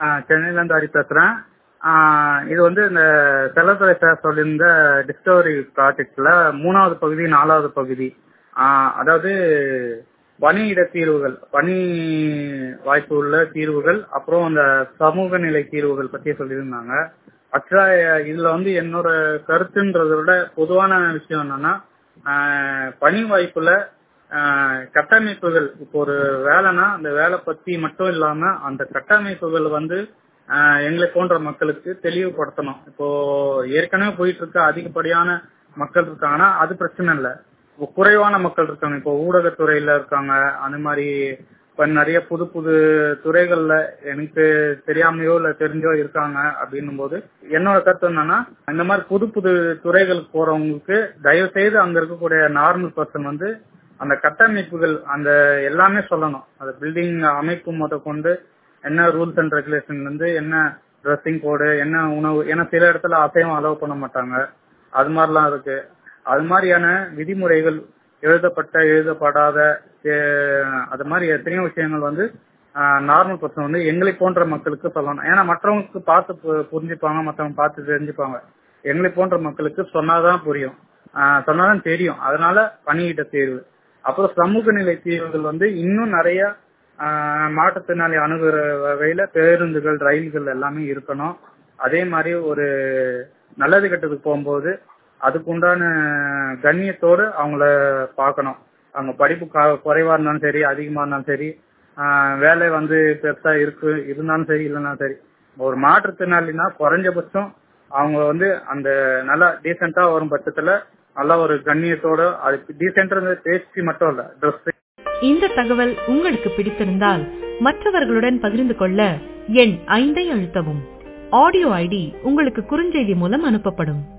சென்னையில இருந்து ஹரி பேசுறேன் ஆஹ் இது வந்து இந்த செல்லத்துறை சார் சொல்லியிருந்த டிஸ்கவரி ப்ராஜெக்ட்ல மூணாவது பகுதி நாலாவது பகுதி ஆஹ் அதாவது பணியிட தீர்வுகள் பணி வாய்ப்பு உள்ள தீர்வுகள் அப்புறம் அந்த சமூக நிலை தீர்வுகள் பத்தி சொல்லியிருந்தாங்க ஆக்சுவலா இதுல வந்து என்னோட கருத்துன்றதை விட பொதுவான விஷயம் என்னன்னா ஆஹ் பணி வாய்ப்புல ஆஹ் கட்டமைப்புகள் இப்போ ஒரு வேலைனா அந்த வேலை பத்தி மட்டும் இல்லாம அந்த கட்டமைப்புகள் வந்து ஆஹ் எங்களை போன்ற மக்களுக்கு தெளிவுபடுத்தணும் இப்போ ஏற்கனவே போயிட்டு இருக்க அதிகப்படியான மக்கள் இருக்காங்கன்னா அது பிரச்சனை இல்லை இப்போ குறைவான மக்கள் இருக்காங்க இப்போ ஊடகத்துறையில இருக்காங்க அந்த மாதிரி இப்ப நிறைய புது புது துறைகள்ல எனக்கு தெரியாமையோ இல்ல தெரிஞ்சோ இருக்காங்க அப்படின்னும் போது என்னோட கருத்து என்னன்னா இந்த மாதிரி புது புது துறைகளுக்கு போறவங்களுக்கு தயவு செய்து அங்க இருக்கக்கூடிய நார்மல் பர்சன் வந்து அந்த கட்டமைப்புகள் அந்த எல்லாமே சொல்லணும் அந்த பில்டிங் அமைப்பு முத கொண்டு என்ன ரூல்ஸ் அண்ட் ரெகுலேஷன் வந்து என்ன ட்ரெஸ்ஸிங் கோடு என்ன உணவு ஏன்னா சில இடத்துல அசைவம் அலோவ் பண்ண மாட்டாங்க அது மாதிரிலாம் இருக்கு அது மாதிரியான விதிமுறைகள் எழுதப்பட்ட எழுதப்படாத அது மாதிரி எத்தனையோ விஷயங்கள் வந்து நார்மல் பர்சன் வந்து எங்களை போன்ற மக்களுக்கு சொல்லணும் ஏன்னா மற்றவங்களுக்கு பார்த்து புரிஞ்சுப்பாங்க மற்றவங்க பார்த்து தெரிஞ்சுப்பாங்க எங்களை போன்ற மக்களுக்கு சொன்னாதான் புரியும் சொன்னாதான் தெரியும் அதனால பணியிட தேர்வு அப்புறம் சமூக நிலை தீர்வுகள் வந்து இன்னும் நிறைய மாற்றுத்திறனாளி அணுகுற வகையில பேருந்துகள் ரயில்கள் எல்லாமே இருக்கணும் அதே மாதிரி ஒரு நல்லது கெட்டதுக்கு போகும்போது அதுக்கு உண்டான கண்ணியத்தோடு அவங்கள பார்க்கணும் அவங்க படிப்பு குறைவா இருந்தாலும் சரி அதிகமா இருந்தாலும் சரி வேலை வந்து பெருசா இருக்கு இருந்தாலும் சரி இல்லைனாலும் சரி ஒரு மாற்றுத்திறனாளினா குறைஞ்சபட்சம் அவங்க வந்து அந்த நல்லா டீசெண்டா வரும் பட்சத்துல நல்ல ஒரு கண்ணியத்தோட அது டீசென்ட் பேசி மட்டும் இல்ல ட்ரெஸ் இந்த தகவல் உங்களுக்கு பிடித்திருந்தால் மற்றவர்களுடன் பகிர்ந்து கொள்ள எண் ஐந்தை அழுத்தவும் ஆடியோ ஐடி உங்களுக்கு குறுஞ்செய்தி மூலம் அனுப்பப்படும்